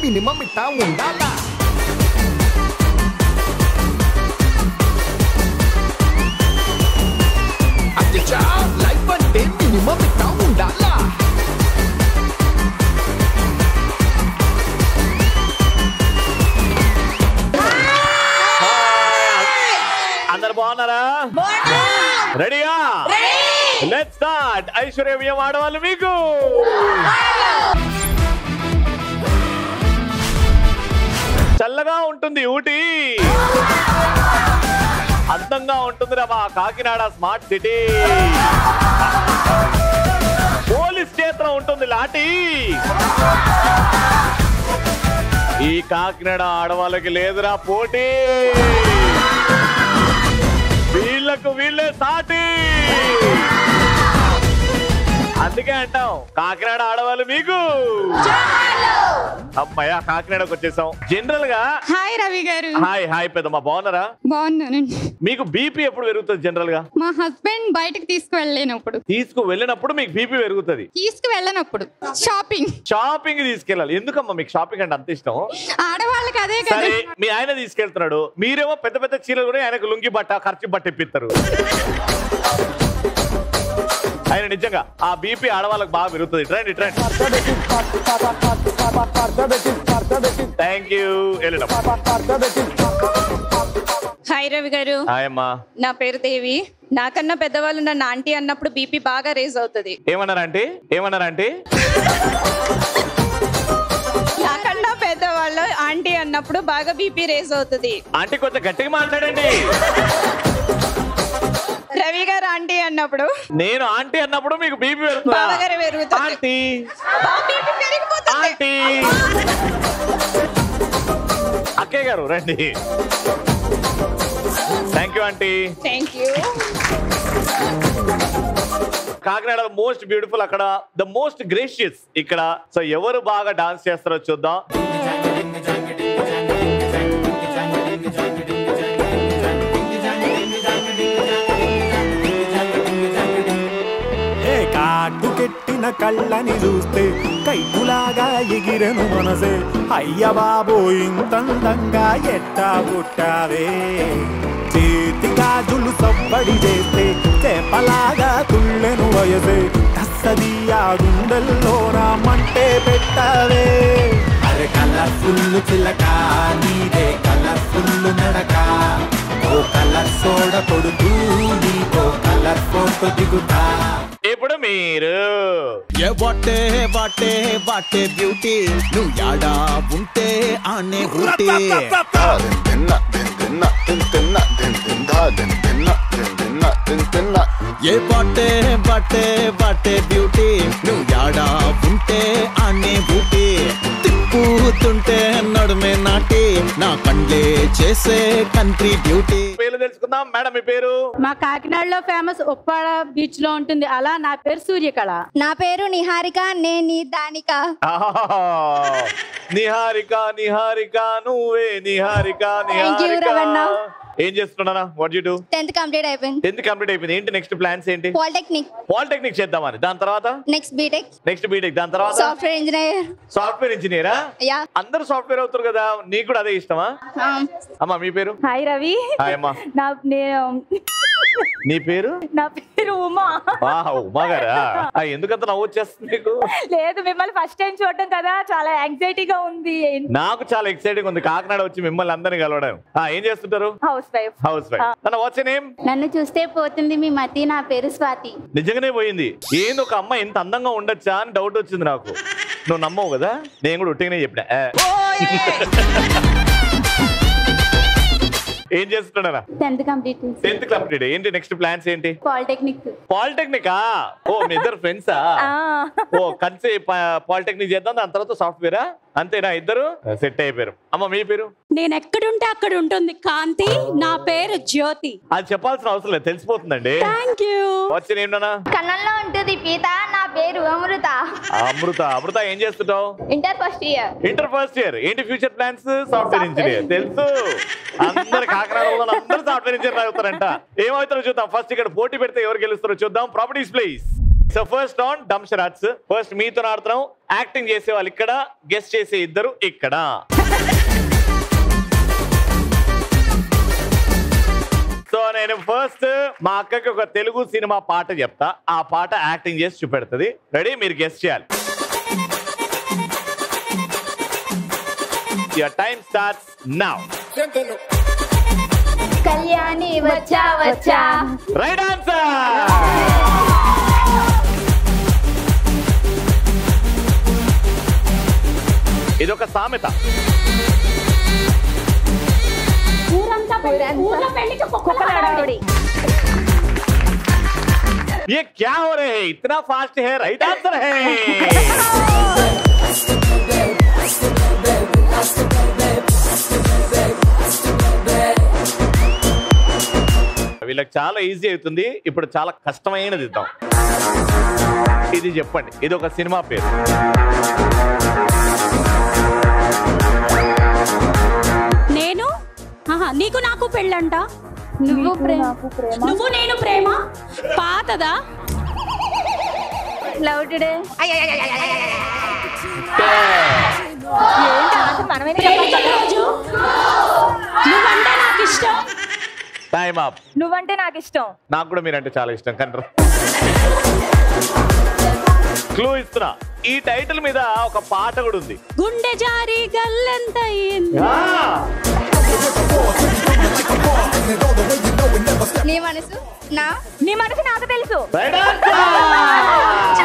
Minimum ఇట్టా ఉండాలా అచ్చా లైఫ్ అంటే మినిమం ఇట్టా ఉండాలా అందరు బాగున్నారా రెడీయా లెట్ స్టార్ట్ ఐశ్వర్య బియ్యం ఆడవాళ్ళు మీకు చల్లగా ఉంటుంది ఊటీ అందంగా ఉంటుందిరా మా కాకినాడ స్మార్ట్ సిటీ పోలీస్ క్షేత్రం ఉంటుంది లాటి ఈ కాకినాడ ఆడవాళ్ళకి లేదురా పోటీ వీళ్ళకు వీళ్ళే సాటి అందుకే అంటాం కాకినాడ ఆడవాళ్ళు మీకు అమ్మాయ కాకినాడకు వచ్చేసాం జనరల్ గా hi Ravi garu hi hi పెద్దమ్మ బాగున్నారా బాగున్నానండి మీకు బీపీ ఎప్పుడు పెరుగుతుంది జనరల్ గా మా హస్బెండ్ బయటకు తీసుకువెళ్ళలేనప్పుడు తీసుకు వెళ్ళినప్పుడు మీకు బీపీ పెరుగుతుంది తీసుకువెళ్ళనప్పుడు షాపింగ్ షాపింగ్ తీసుకెళ్ళాలి ఎందుకమ్మా మీకు షాపింగ్ అంటే అంత ఇష్టం ఆడవాళ్ళకి అదే కదా సరే మీ ఆయన తీసుకెళ్తున్నాడు మీరేమో పెద్ద పెద్ద చీరలు కూడా ఆయనకు లుంగి బట్ట ఖర్చు బట్ట ఇప్పిస్తారు ఆయన నిజంగా ఆ బీపీ ఆడవాళ్ళకి బాగా పెరుగుతుంది ట్రెండ్ ట్రెండ్ థ్యాంక్ యూ వెళ్ళడం హాయ్ రవి గారు హాయ్ అమ్మా నా పేరు దేవి నాకన్నా పెద్దవాళ్ళు నన్ను ఆంటీ అన్నప్పుడు బీపీ బాగా రేజ్ అవుతుంది ఏమన్నారంటే ఏమన్నారంటే నాకన్నా పెద్దవాళ్ళు ఆంటీ అన్నప్పుడు బాగా బీపీ రేజ్ అవుతుంది ఆంటీ కొంచెం గట్టిగా మాట్లాడండి రవి గారు ఆంటీ అన్నప్పుడు నేను ఆంటీ అన్నప్పుడు మీకు బీపీ బావగారు పెరుగుతుందా పెరుగుతుంది. ఆంటీ బీపీ పెరిగిపోతుంది ఆంటీ అక్కయ్య గారు రండి thank you aunty thank you Kakinada most beautiful అక్కడ ద మోస్ట్ గ్రేషియస్ ఇక్కడ సో ఎవరు బాగా డాన్స్ చేస్తారో చూద్దాం ఏ కాటుకెట్టిన కళ్ళని చూస్తే కైటులాగా ఎగిరెను మనసే అయ్య బాబో ఇంతందంగా ఎట్టా పుట్టావే చేతి గాజులు సవ్వడి చేస్తే చేపలాగా తుళ్ళెను వయసే తస్సదియా గుండెల్లో రామంటే పెట్టావే అరే కలర్ఫుల్ చిలక నీదే కలర్ఫుల్ నడక ఓ కలర్ సోడ కొడుతూ నీతో కలర్ ఫోటో దిగుతా ఇప్పుడు మీరు ఏ వాటే వాటే వాటే బ్యూటీ నువ్వు యాడా ఉంటే ఆనే ఊటీ ఏ వాటే వాటే వాటే బ్యూటీ నువ్వు యాడా ఉంటే ఆనే ఊటీ తిప్పుతుంటే నడుమే నాటి నా కండ్లే చేసే కంట్రీ డ్యూటీ పేర్లు తెలుసుకుందాం మేడం మీ పేరు మా కాకినాడలో ఫేమస్ ఉప్పాడ బీచ్ లో ఉంటుంది అలా నా పేరు సూర్యకళ నా పేరు నిహారిక నేను దానిక ఆహాహా. నిహారిక నిహారిక నువ్వే నిహారిక Thank you, రవణ. నిహారిక ఏం చేస్తున్నారా what you do tenth complete అయిపోయింది టెన్త్ కంప్లీట్ అయిపోయింది ఏంటి నెక్స్ట్ ప్లాన్స్ ఏంటి పాలిటెక్నిక్ పాలిటెక్నిక్ చేద్దామని దాని తర్వాత నెక్స్ట్ బీటెక్ నెక్స్ట్ బీటెక్ దాని తర్వాత సాఫ్ట్వేర్ ఇంజనీర్ సాఫ్ట్వేర్ ఇంజనీరా యా అందరూ సాఫ్ట్వేర్ అవుతారు కదా నీకు కూడా అదే ఇష్టమా అమ్మా మీ పేరు హాయ్ రవి హాయ్ అమ్మా నా నేను నీ పేరు నా పేరు ఉమా వాహ్, ఉమా గారా ఆ, ఎందుకంత నవ్వు వచ్చేస్తుంది నీకు లేదు మిమ్మల్ని ఫస్ట్ టైం చూడటం కదా చాలా యాంగ్జైటీగా ఉంది నాకు చాలా ఎక్సైటింగ్ ఉంది కాకినాడ వచ్చి మిమ్మల్ని అందరినీ కలవడం ఆ, ఏం చేస్తుంటారు హౌస్ వైఫ్ హౌస్ వైఫ్ నన్ను వాట్స్ నేమ్ నన్ను చూస్తే పోతుంది మీ మతి నా పేరు స్వాతి నిజంగానే పోయింది ఏంది ఒక అమ్మాయి ఇంత అందంగా ఉండొచ్చా అని డౌట్ వచ్చింది నాకు నువ్వు నమ్మవు కదా నేను కూడా ఉట్టిగానే చెప్పిన ఆ. ఏం చేస్తున్నారా టెన్త్ కంప్లీట్ టెన్త్ కంప్లీట్ ఏంటి నెక్స్ట్ ప్లాన్స్ ఏంటి పాలిటెక్నిక్ పాలిటెక్నికా ఓ మీ ఇద్దరు ఫ్రెండ్సా ఓ కలిసి పాలిటెక్నిక్ చేద్దాం దాని తర్వాత సాఫ్ట్వేరా అంతేనా ఇద్దరు సెట్ అయిపోయారు అమ్మ మీ పేరు నేను ఎక్కడుంటే అక్కడ ఉంటుంది కాంతి నా పేరు జ్యోతి అది చెప్పాల్సిన అవసరం లేదు తెలిసిపోతుందండి థ్యాంక్ యూ వచ్చి ఏమన్నా కన్నంలో ఉంటుంది పీత నా పేరు అమృత అమృత అమృత ఏం చేస్తుంటావు inter first year inter first year ఏంటి ఫ్యూచర్ ప్లాన్స్ సాఫ్ట్వేర్ ఇంజనీర్ తెలుసు అందరు కాకినాడలో అందరూ సాఫ్ట్వేర్ ఇంజనీర్ అవుతారంట ఏమవుతారో చూద్దాం ఫస్ట్ ఇక్కడ పోటీ పెడితే ఎవరు గెలుస్తారో చూద్దాం properties please so first on dumb charades first మీతో ఆడుతున్నాం యాక్టింగ్ చేసే వాళ్ళు ఇక్కడ గెస్ట్ చేసే ఇద్దరు ఇక్కడ సో నేను ఫస్ట్ మా అక్కకి ఒక తెలుగు సినిమా పాట చెప్తా ఆ పాట యాక్టింగ్ చేసి చూపెడుతుంది రెడీ మీరు గెస్ట్ చేయాలి your time starts now Kalyani వచ్చా వచ్చా రైట్ ఆన్సర్ ఇది ఒక సామెత ఊరంతా పెళ్లి- ఊర్లో పెళ్లికి కుక్కల హడావిడి. ये क्या हो रहे हैं इतना फास्ट है राइट आंसर है వీళ్ళకి చాలా ఈజీ అవుతుంది ఇప్పుడు చాలా కష్టమైనది ఇద్దాం ఇది చెప్పండి ఇది ఒక సినిమా పేరు నేను ఆహా, నీకు నాకు పెళ్ళంట నువ్వు ప్రేమ నువ్వు నేను ప్రేమ పాతదా లవ్ టుడే ప్రేమించిన రోజు నువ్వంటే నాకు ఇష్టం టైం అప్ నువ్వంటే నాకు ఇష్టం నాకు కూడా మీరంటే చాలా ఇష్టం కంటారు క్లూ ఇస్తున్నా ఈ టైటిల్ మీద ఒక పాట కూడా ఉంది గుండె జారి గల్లెంత అయ్యింది నీ మనసు నా నీ మనసు నాకు తెలుసు Right answer!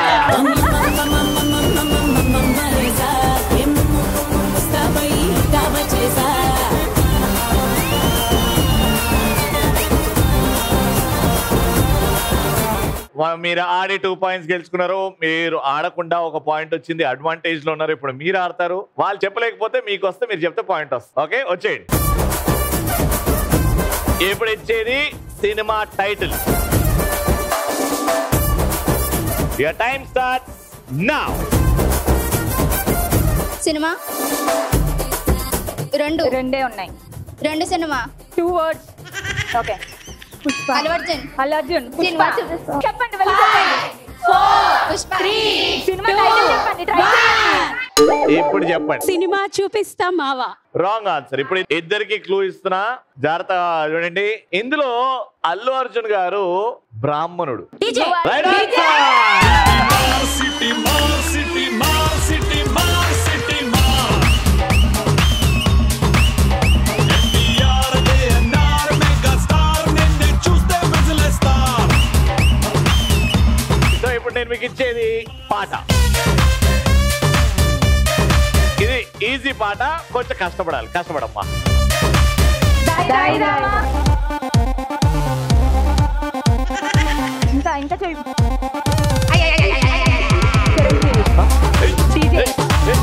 వా- మీరు ఆడి టూ పాయింట్స్ గెలుచుకున్నారు మీరు ఆడకుండా ఒక పాయింట్ వచ్చింది అడ్వాంటేజ్ లో ఉన్నారు ఇప్పుడు మీరు ఆడతారు వాళ్ళు చెప్పలేకపోతే మీకు వస్తే మీరు చెప్తే పాయింట్ వస్తుంది ఓకే వచ్చేయండి ఇప్పుడు ఇచ్చేది cinema title your time start నా సినిమా రెండు రెండే ఉన్నాయి రెండు cinema two words okay Pushpa Allu Arjun Allu Arjun cinema Pushpa చూపిస్తా. చెప్పండి వెళ్ళి చెప్పండి పుష్ప సినిమా టైటిల్ చెప్పండి try చేయండి. ఇప్పుడు చెప్పండి సినిమా చూపిస్తా మావా రాంగ్ ఆన్సర్ ఇప్పుడు ఇద్దరికి క్లూ ఇస్తున్నా జాగ్రత్త చూడండి ఇందులో అల్లు అర్జున్ గారు బ్రాహ్మణుడు DJ Right answer! Seeti Maar Seeti Maar Seeti Maar Seeti Maar NTR ANR mega star నిన్ను చూస్తే విజిలేస్తార్ సో ఇప్పుడు నేను మీకు ఇచ్చేది పాట ఇది ఈజీ పాట కొంచెం కష్టపడాలి కష్టపడమ్మా దాయి దాయి. ఇంకా ఇంకా చెయ్యి ఏ, ఏ,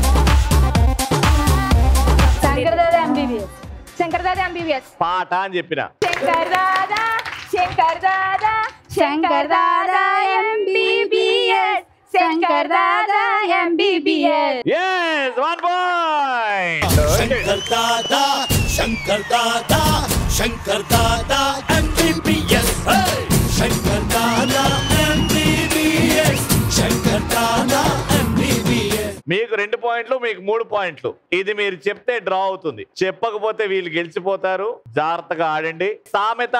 శంకర్ దాదా ఎంబీబీఎస్ శంకర్ దాదా ఎంబీబీఎస్ పాట అని చెప్పిన Shankar Dada Shankar Dada Shankar Dada MBBS Shankar Dada MBBS yes one point Shankar Dada Shankar Dada Shankar Dada MBBS Shankar Dada MBBS Shankar Dada MBBS మీకు రెండు పాయింట్లు మీకు మూడు పాయింట్లు ఇది మీరు చెప్తే డ్రా అవుతుంది చెప్పకపోతే వీళ్ళు గెలిచిపోతారు జాగ్రత్తగా ఆడండి సామెత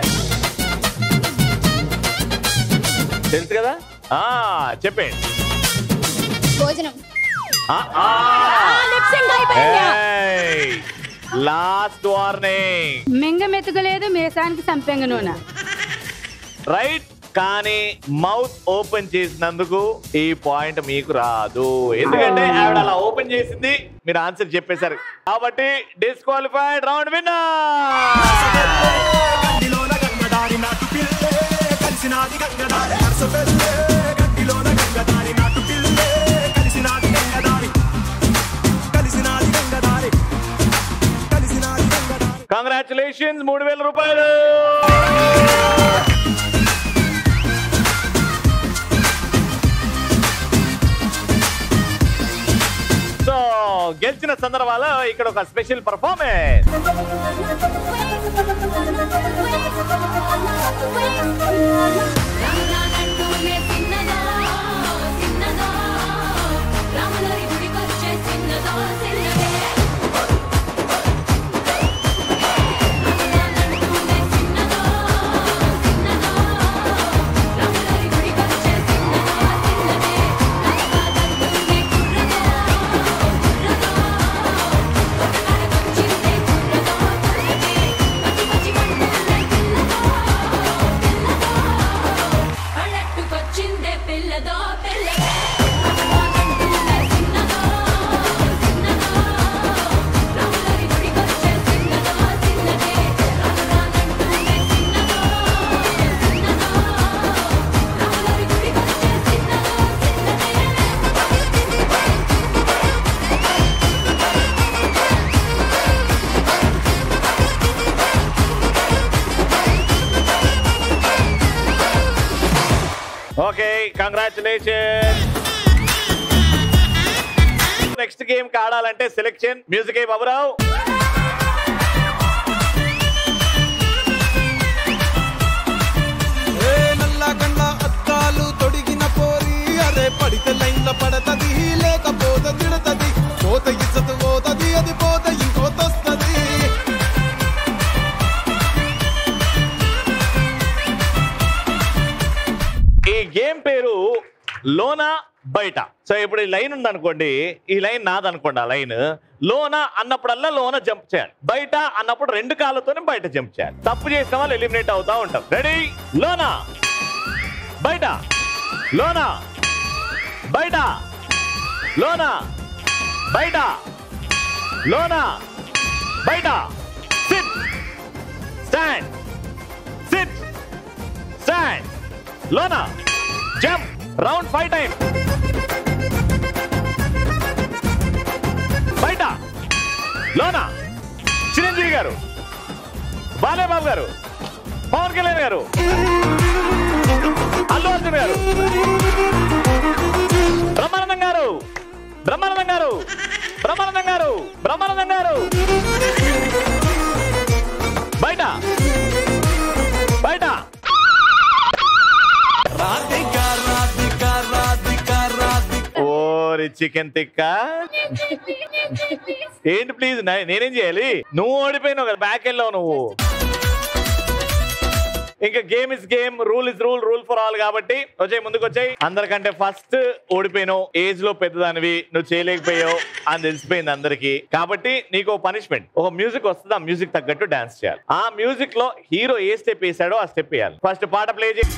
తెలుసు కదా ఆ చెప్పండి భోజనం ఆ, ఆ. లిప్ సింక్ అయిపోయిందా ఏయ్, లాస్ట్ వార్నింగ్ మింగ మెతుకలేదు మేసానికి సంపెంగ నూనె రైట్ కానీ మౌత్ ఓపెన్ చేసినందుకు ఈ పాయింట్ మీకు రాదు ఎందుకంటే ఆవిడ అలా ఓపెన్ చేసింది మీరు ఆన్సర్ చెప్పేశారు కాబట్టి డిస్క్వాలిఫైడ్ రౌండ్ విన్నర్ గడ్డిలోన గంగదారి నాటు పిల్లే కలిసినాది గంగదారి నర్స పెళ్ళే గడ్డిలోన గంగదారి నాటు పిల్లే కలిసినాది గంగదారి కలిసినాది గంగదారి కలిసినాది గంగదారి కంగ్రాచులేషన్స్ మూడు వేల రూపాయలు సో గెలిచిన సందర్భాల్లో ఇక్కడ ఒక special performance congratulation next game ఆడాలంటే సెలెక్షన్ మ్యూజిక్ ఏ బాబురావు ఏ నల్ల కన్న అద్దాలు తొడిగిన పోరి అరే పడితే లైన్ల పడతది లేకపోతే తిడతది పోత ఇచ్చదు పోతది అది పోత ఇంకోతొస్తది ఈ గేమ్ పేరు లోన బయట సో ఇప్పుడు ఈ లైన్ ఉందనుకోండి ఈ లైన్ నాదనుకోండి ఆ లైన్ లోన అన్నప్పుడల్లా లోన జంప్ చేయాలి బయట అన్నప్పుడు రెండు కాళ్ళతోనే బయట జంప్ చేయాలి తప్పు చేసిన వాళ్ళు ఎలిమినేట్ అవుతా ఉంటాం రెడీ లోన బయట లోన బయట లోన బయట లోన బయట సిట్ స్టాండ్ సిట్ స్టాండ్ లోనా జంప్ రౌండ్ ఫైవ్ టైం బయట లోనా చిరంజీవి గారు బాలేబాబు గారు పవన్ కళ్యాణ్ గారు అల్లు అర్జున్ గారు బ్రహ్మానందం గారు బ్రహ్మానందం గారు బ్రహ్మానందం గారు బ్రహ్మానందం గారు బయట బయట రాధిక రాధిక రాధిక రాధిక ఓరి చికెన్ తిక్క ఏంటి ప్లీజ్ నేనేం చేయాలి నువ్వు ఓడిపోయినావు కదా బ్యాక్ వెళ్ళావు నువ్వు ఇంకా game is game rule is rule rule for all కాబట్టి వచ్చాయి ముందుకు వచ్చాయి అందరికంటే ఫస్ట్ ఓడిపోయినావు ఏజ్ లో పెద్దదానివి నువ్వు చేయలేకపోయావు అని తెలిసిపోయింది అందరికి కాబట్టి నీకు ఒక పనిష్మెంట్ ఒక మ్యూజిక్ వస్తుంది ఆ మ్యూజిక్ తగ్గట్టు డాన్స్ చేయాలి ఆ మ్యూజిక్ లో హీరో ఏ స్టెప్ వేసాడో ఆ స్టెప్ వేయాలి ఫస్ట్ పాట ప్లే చేయి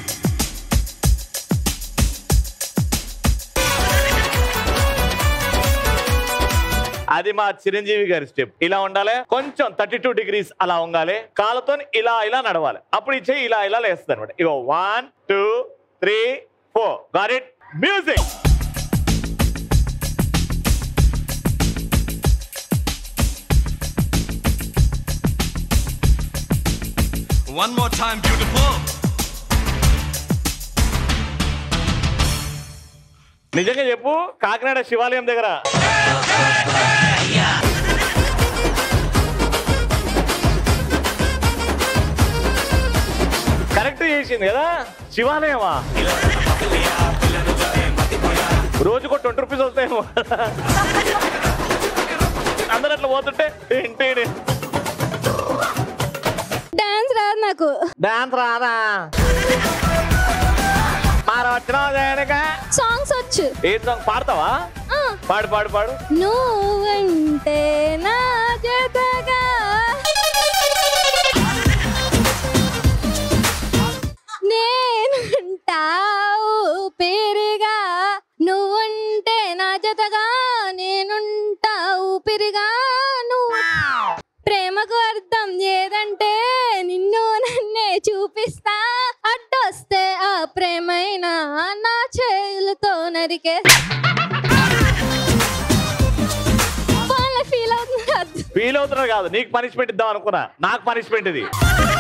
అది మా చిరంజీవి గారి స్టెప్ ఇలా ఉండాలి కొంచెం థర్టీ టూ డిగ్రీస్ అలా ఉండాలి కాళ్ళతో ఇలా ఇలా నడవాలి అప్పుడు ఇచ్చే ఇలా ఇలా లేస్తుంది అనమాట ఇగో one two three four got it music One more time, beautiful. నిజంగా చెప్పు కాకినాడ శివాలయం దగ్గర కరెక్ట్ చేసింది కదా శివాలయమా రోజుకో ట్వంటీ రూపీస్ వస్తాయేమో అందరు అట్లా పోతుంటే ఏంటి డాన్స్ రాదు నాకు డాన్స్ రాదా మరి వచ్చిన సాంగ్స్ వచ్చు ఏ సాంగ్ పాడతావా ఆ. పాడు పాడు పాడు నువ్వంటే నా జతగా నేనుంటావు పేరుగా నువ్వుంటే నా జతగా నేనుంటావు పెరిగా నువ్వు ప్రేమకు అర్థం ఏదంటే నిన్ను నన్నే చూపిస్తా అడ్డొస్తే ఆ ప్రేమైనా నా చేతులతో నరికే వాళ్ళ ఫీల్ అవుతుంది ఫీల్ అవుతున్నారు కాదు నీకు పనిష్మెంట్ ఇద్దాం అనుకున్నా నాకు పనిష్మెంట్ ఇది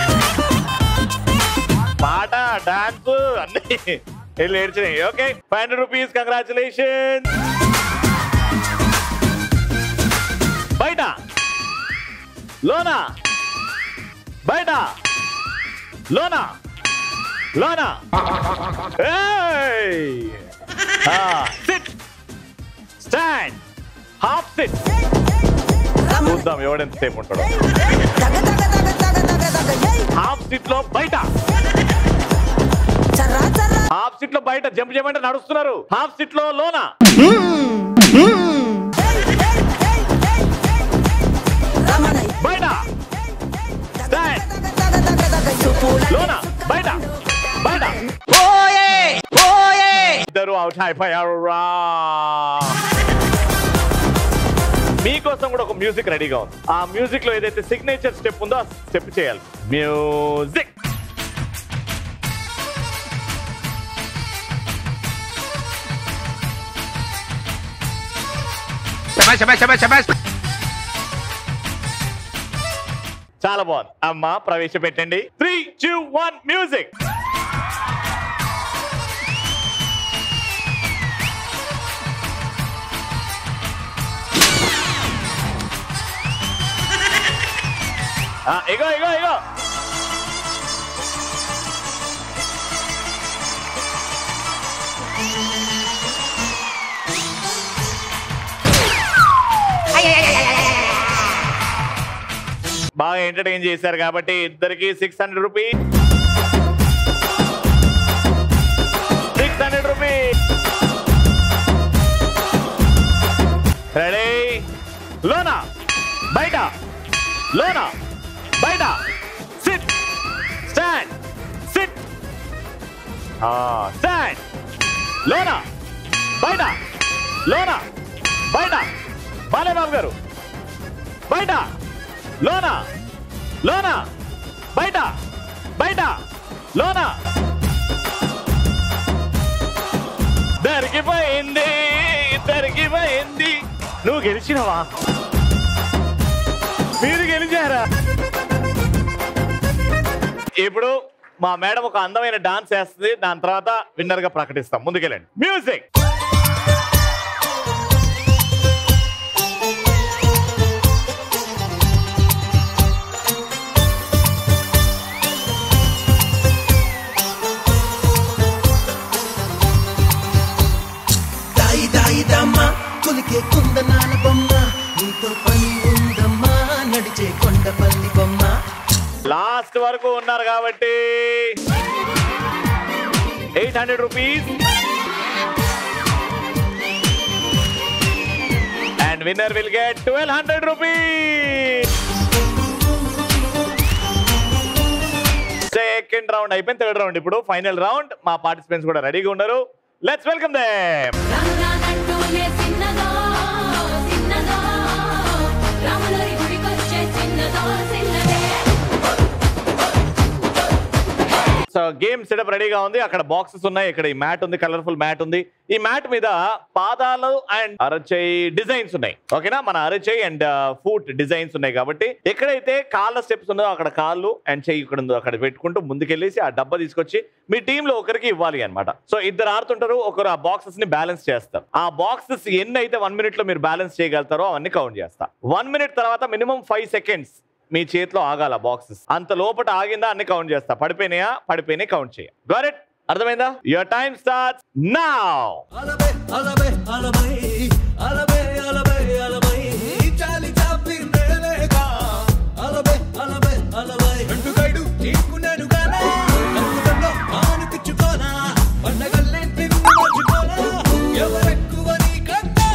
పాట డాన్స్ అన్ని వెళ్ళి ఏడ్చినాయి okay five hundred rupees congratulation బయట లోనా బయట లోనా లోనా సిట్ స్టాండ్ హాఫ్ సిట్ చూద్దాం ఎవడెంత సేపు ఉంటాడో హాఫ్ సీట్ లో బయట హాఫ్ సీట్ లో బయట జంప్ చేయమంటే నడుస్తున్నారు హాఫ్ సీట్ లో లోన బయట స్టాండ్ లోన బయట బయట ఇద్దరు అవుట్ అయిపోయారు రా మీకోసం కూడా ఒక మ్యూజిక్ రెడీగా ఉంది ఆ మ్యూజిక్ లో ఏదైతే సిగ్నేచర్ స్టెప్ ఉందో ఆ స్టెప్ చేయాలి మ్యూజిక్ చాలా బాగుంది అమ్మ ప్రవేశపెట్టండి త్రీ టూ వన్ మ్యూజిక్ ఆ, ఇగో ఇగో ఇగో బాగా ఎంటర్టైన్ చేశారు కాబట్టి ఇద్దరికి six hundred rupees six hundred rupees ready లోనా బయట లోనా బయట సిట్ స్టాండ్ సిట్ స్టాండ్ లోనా బయట లోనా బయట బాలేబాబు గారు బయట లోనా లోనా బయట బయట లోనా దొరికిపోయింది దొరికిపోయింది నువ్వు గెలిచినవా మీరు గెలిచారా ఇప్పుడు మా మేడం ఒక అందమైన డాన్స్ వేస్తుంది దాని తర్వాత విన్నర్ గా ప్రకటిస్తాం ముందుకెళ్ళండి మ్యూజిక్ దాయి దాయి దమ్మా కొలికే కుందనాల బొమ్మ నీతో పని ఉందమ్మా నడిచే కొండపల్లి బొమ్మ లాస్ట్ వరకు ఉన్నారు కాబట్టి eight hundred rupees and winner will get twelve hundred rupees second round అయిపోయింది థర్డ్ రౌండ్ ఇప్పుడు ఫైనల్ రౌండ్ మా పార్టిసిపెంట్స్ కూడా రెడీగా ఉన్నారు లెట్స్ వెల్కమ్ దేమ్ రంగానంటూనే చిన్నదో చిన్నదో రాములరి గుడికొచ్చే చిన్నదో చిన్నదే సో గేమ్ సెటప్ రెడీగా ఉంది అక్కడ బాక్సెస్ ఉన్నాయి ఇక్కడ ఈ మ్యాట్ ఉంది కలర్ఫుల్ మ్యాట్ ఉంది ఈ మ్యాట్ మీద పాదాలు అండ్ అరచేయి డిజైన్స్ ఉన్నాయి ఓకేనా మన అరచేయి అండ్ ఫుట్ డిజైన్స్ ఉన్నాయి కాబట్టి ఎక్కడైతే కాళ్ళ స్టెప్స్ ఉందో అక్కడ కాళ్ళు అండ్ చెయ్యి ఇక్కడ ఉందో అక్కడ పెట్టుకుంటూ ముందుకెళ్ళేసి ఆ డబ్బా తీసుకొచ్చి మీ టీంలో ఒకరికి ఇవ్వాలి అన్నమాట సో ఇద్దరు ఆడుతుంటారు ఒకరు ఆ బాక్సెస్ ని బ్యాలెన్స్ చేస్తారు ఆ బాక్సెస్ ఎన్ని అయితే వన్ మినిట్ లో మీరు బ్యాలెన్స్ చేయగలుగుతారో అవన్నీ కౌంట్ చేస్తా వన్ మినిట్ తర్వాత మినిమం ఫైవ్ సెకండ్స్ మీ చేతిలో ఆగాల బాక్సెస్ అంత లోపల ఆగిందా అన్ని కౌంట్ చేస్తా పడిపోయినాయా పడిపోయినాయి కౌంట్ చేయ గోరెట్ అర్థమైందా యువర్ టైం స్టార్ట్స్ నౌ అలబే అలబే అలబై అలబే అలబే అలబై చాలి చాపిందేలేగా అలబే అలబే అలబై రెండు గైడు తీసుకున్నాడు గానా నవ్వులలో ఆను తెచ్చుకోనా పండగల్లే నిన్ను మర్చిపోనా ఎవరెక్కువ నీకన్నా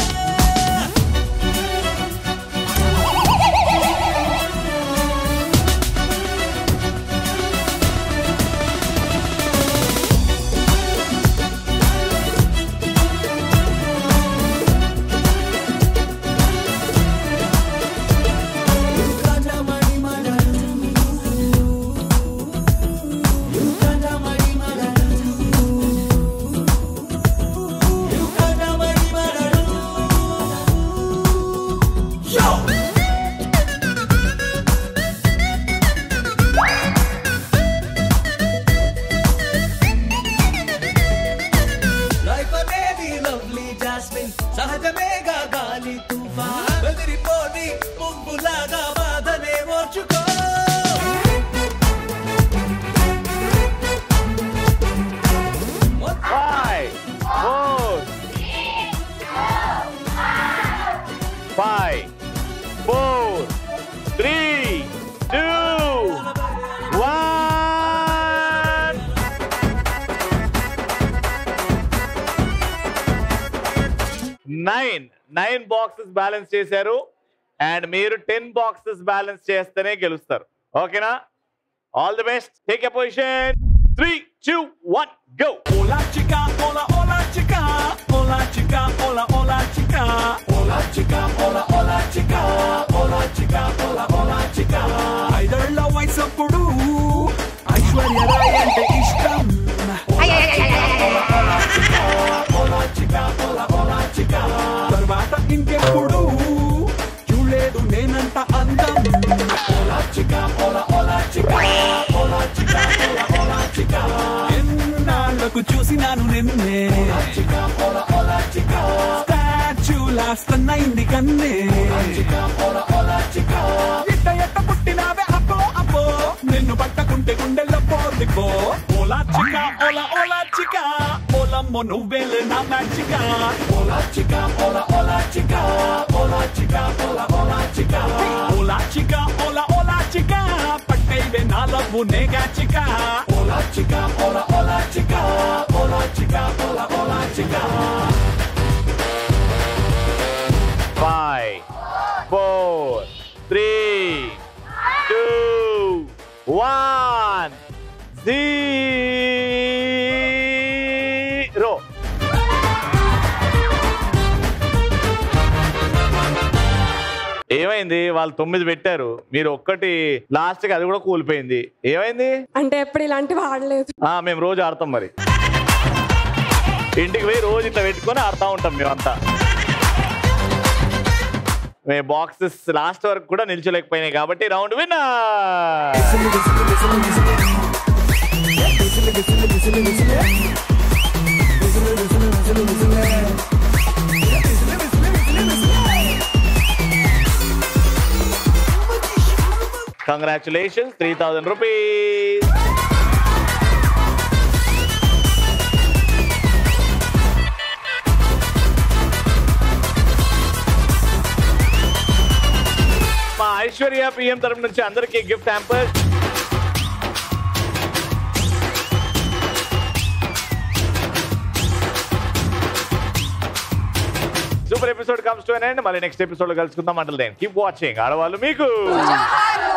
లైఫ్ అనేది లవ్లీ జాస్మిన్ సహజమేగా గాలి తుఫా బెదిరిపోని పువ్వులాగా బాధనే ఓర్చుకో five four five four three two one nine nine boxes balance చేశారు అండ్ మీరు టెన్ బాక్సెస్ బ్యాలెన్స్ చేస్తేనే గెలుస్తారు ఓకేనా all the best take a position three two one go Hola chica, hola, hola chica. Hola chica, hola, hola chica. Hola chica, hola, hola chica. Hola chica, hola, hola chica. ఐదేళ్ల వయసప్పుడు ఐశ్వర్య రాయ్ అంటే ఇష్టం Hola chica, hola, hola chica. తర్వాత ఇంకెప్పుడు చూడలేదు నేనంత అందం Hola chica, hola, hola chica. Hola chica, hola, hola chica. ఎన్నాళ్ళకు చూసినాను నిన్నే స్టాచ్యూ లాస్ట్ అయింది కన్నే ఇట్ట ఎట్ట పుట్టినావే అబ్బో అమ్మో నువ్వేలే నా మ్యాచిక ఓలా చిక ఓలా ఓలా చిక ఓలా చిక ఓలా ఓలా చిక ఓలా చిక ఓలా ఓలా చిక పట్టేవే నా లవ్వు నేగా చిక ఓలా చిక ఓలా ఓలా చిక ఓలా చిక ఓలా ఓలా చిక five four three two one zero ఏమైంది వాళ్ళు తొమ్మిది పెట్టారు మీరు ఒక్కటి లాస్ట్ కి అది కూడా కూలిపోయింది ఏమైంది అంటే ఎప్పుడు ఇలాంటివి ఆడలేదు ఆ మేము రోజు ఆడతాం మరి ఇంటికి పోయి రోజు ఇట్లా పెట్టుకొని ఆడుతూ ఉంటాం మేమంతా మేము బాక్సెస్ లాస్ట్ వరకు కూడా నిల్చోలేకపోయినాయి కాబట్టి round win congratulations three thousand rupees మా ఐశ్వర్య పిఎం తరపు నుంచి అందరికీ gift hamper super episode comes to and మళ్ళీ నెక్స్ట్ ఎపిసోడ్ కలుసుకుందాం అంటే కీప్ వాచింగ్ ఆడవాళ్ళు మీకు